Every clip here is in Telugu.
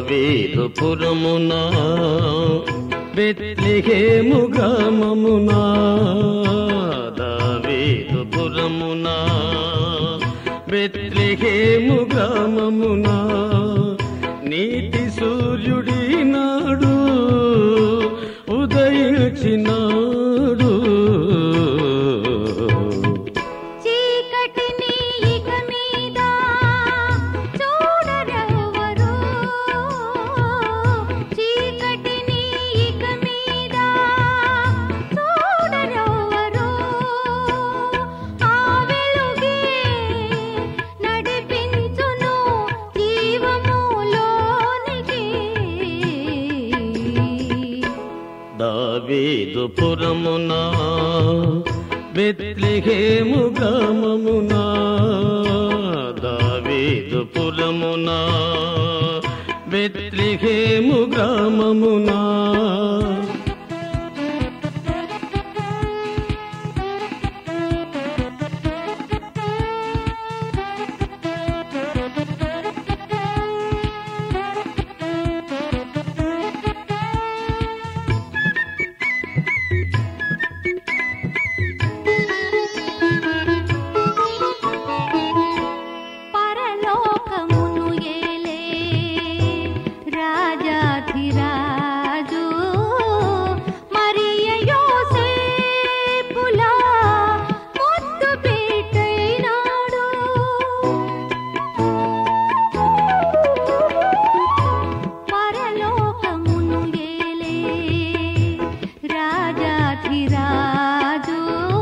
దావీదు పురమున బెత్లెహేము గ్రామమున దావీదు పురమున బెత్లెహేము గ్రామమున నీతి సూర్యుడి నాడు ఉదయించినాడు చీకటిని ఇక మీద చూడరెవరు చీకటిని ఇక మీద చూడరెవరు ఆ వెలుగే నడిపించును జీవములోనికి దావీదు పురమున బెత్లెహేము గ్రామమున దావీదు పురమున బెత్లెహేము గ్రామమున పరలోకమును ఏలే రాజాధిరాజు మరియ యోసేపుల ముద్దు పెట్టైనాడు పరలోకమును ఏలే రాజాధిరాజు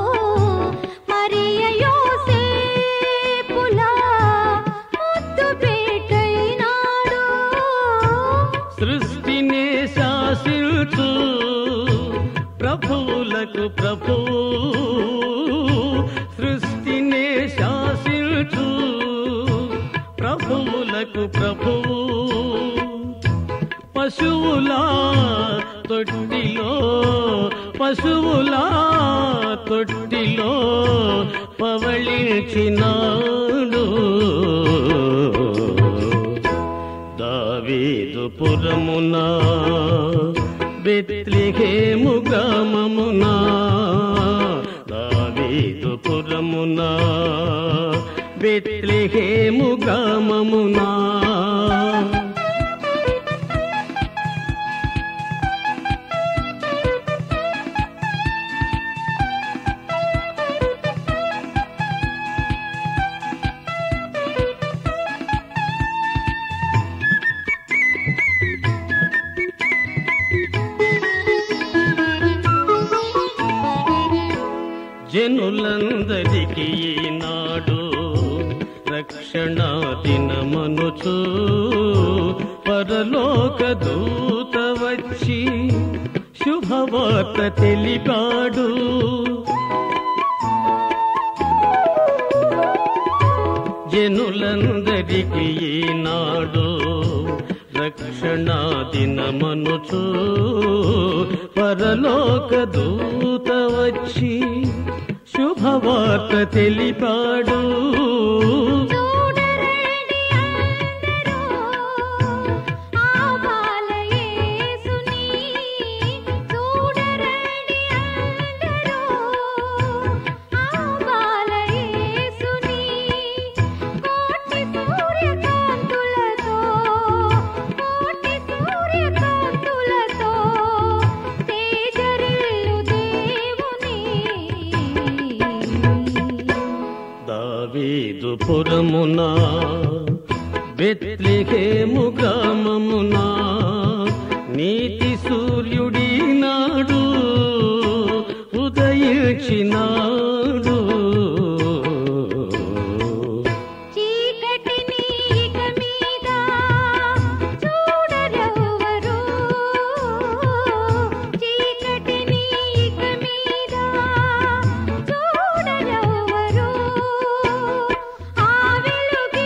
మరియ యోసేపుల ముద్దు పెట్టైనాడు సృష్టిని శాసించు ప్రభువులకు ప్రభువు సృష్టిని శాసించు ప్రభువులకు ప్రభువు పశువుల తొట్టిలో పశువుల తొట్టిలో పవళించినాడు దావీదు పురమున బెత్లెహేము గ్రామమున దావీదు పురమున బెత్లెహేము గ్రామమున జనులందరికీ ఈనాడు రక్షణ దినమనుచు పరలోక దూత వచ్చి శుభవార్త తెలిపాడు జనులందరికీ ఈనాడు రక్షణ దినమనుచు పరలోక దూత వచ్చి శుభవార్త తెలిపాడు చూడరండి అందరూ ఆ బాలయేసుని చూడరండి అందరూ ఆ బాలయేసుని కోటి సూర్యకాంతులతో కోటి సూర్యకాంతులతో తేజరిల్లు దేవుని దావీదు పురమున బెత్లెహేము గ్రామమున నీతి సూర్యుడి నాడు ఉదయించినాడు చీకటిని ఇక మీద చూడరెవరు చీకటిని ఇక మీద చూడరెవరు ఆ వెలుగే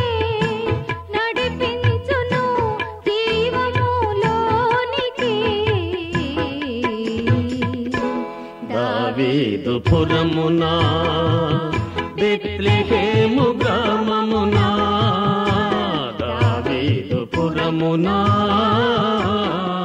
నడిపించును జీవములోనికి దావీదు పురమున బెత్లెహేము గ్రామమున దావీదు పుర పురమునా